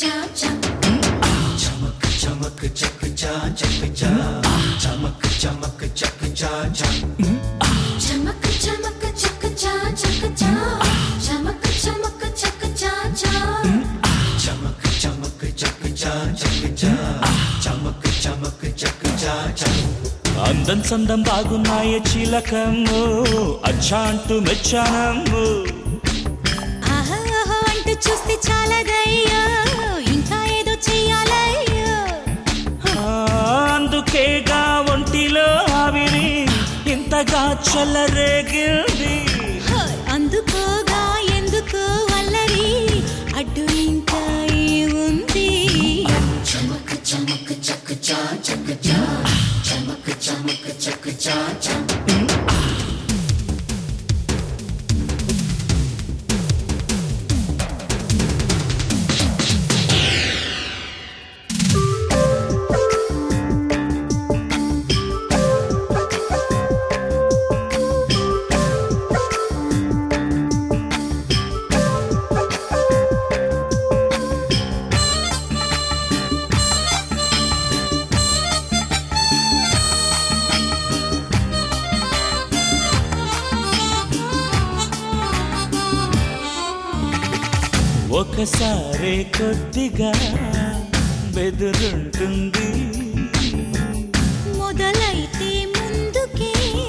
cha cha. చమక్ చమక్ చక్ చా చక్ చా చమక్ చమక్ చక్ చా చా Chamak chamak chak cha chak cha. Chamak chamak chak cha cha. చమక్ చమక్ చక్ చా చక్ చా చమక్ చమక్ చక్ చా చా అందం సందం బాగున్నాయ చిలకమ్ము అచ్చా అంటూ మెచ్చానమ్ము ఆహా ఆహా అంటూ చూస్తే చాలదయ్యో ఇంకా ఏదో చెయ్యాలయ్యో ఆ, అందుకేగా ఒంటిలో ఆవిరి ఇంతగా చల్లరేగింది హోయ్, అందుకోగా ఎందుకో వల్లరి అడ్డు ఇంకా ఏముంది Chamak chamak chak cha chak cha. Chamak chamak chak cha cha. ఒకసారి కొద్దిగా బెదురుంటుంది మొదలైతే ముందుకే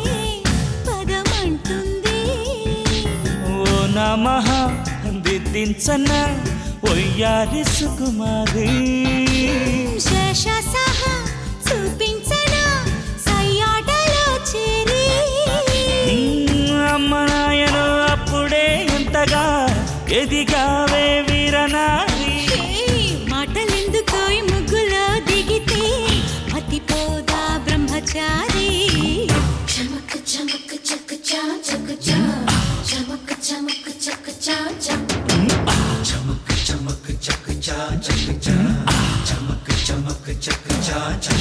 పదమంటుంది ఓ నమః దిద్దించన ఒయ్యారి సుకుమారి శేష సహా చూపించనా సయ్యాటలో చేరి అమ్మ నాయను అప్పుడే ఎంతగా ఎదిగావే వీరనారి హే, మాటలెందుకో ఈ ముగ్గులో దిగితే మతిపోదా బ్రహ్మచారి Chamak chamak chak cha chak cha. Chamak chamak chak cha cha. చమక్ చమక్ చక్ చా చక్ చా చమక్ చమక్ చక్ చా చా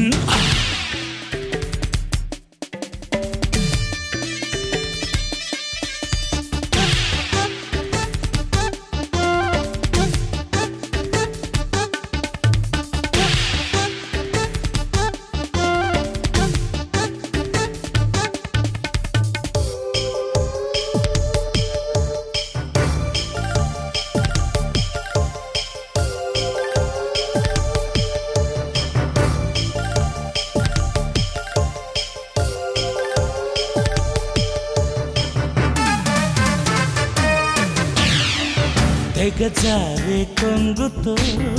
తెగజారే కొంగుతో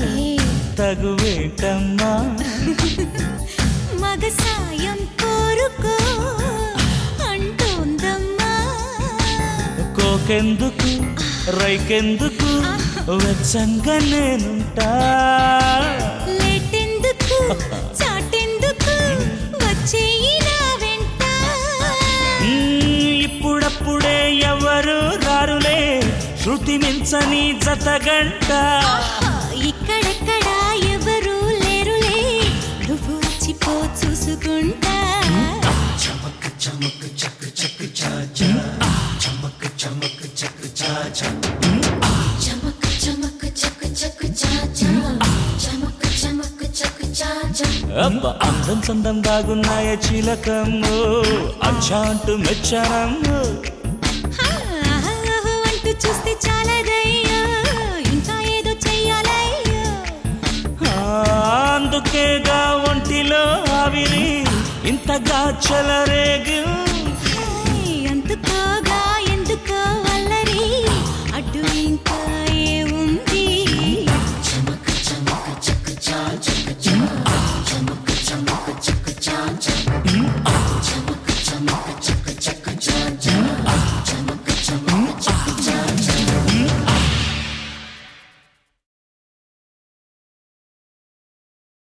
తగువేటమ్మా మగ సాయం కోరుకో అంటోందమ్మా కోకెందుకు రైకెందుకు వెచ్చంగా నేనుంటా లేటెందుకు చాటెందుకు వచ్చేయి నా వెంట మ్మ్, ఇప్పుడప్పుడే ఎవరు రారులే శృతి మించని జతగంట ఆహా, ఇక్కడెక్కడ ఎవరు లేరులే నువ్వు వచ్చిపో చూసుకుంటా చమక్ చమక్ చక్ చక్ చా చా చమక్ చమక్ చక్ చా చా Chamak chamak chak chak cha cha. Chamak chamak chak cha cha. అబ్బ అందం సందం బాగున్నాయ చిలకమ్ము అచ్చా అంటూ మెచ్చానమ్ము ఆహా, అంటూ చూస్తే చాలదయ్యో ఇంకా ఏదో చెయ్యాలయ్యో ఆ, అందుకేగా ఒంటిలో ఆవిరి ఇంతగా చలరేగు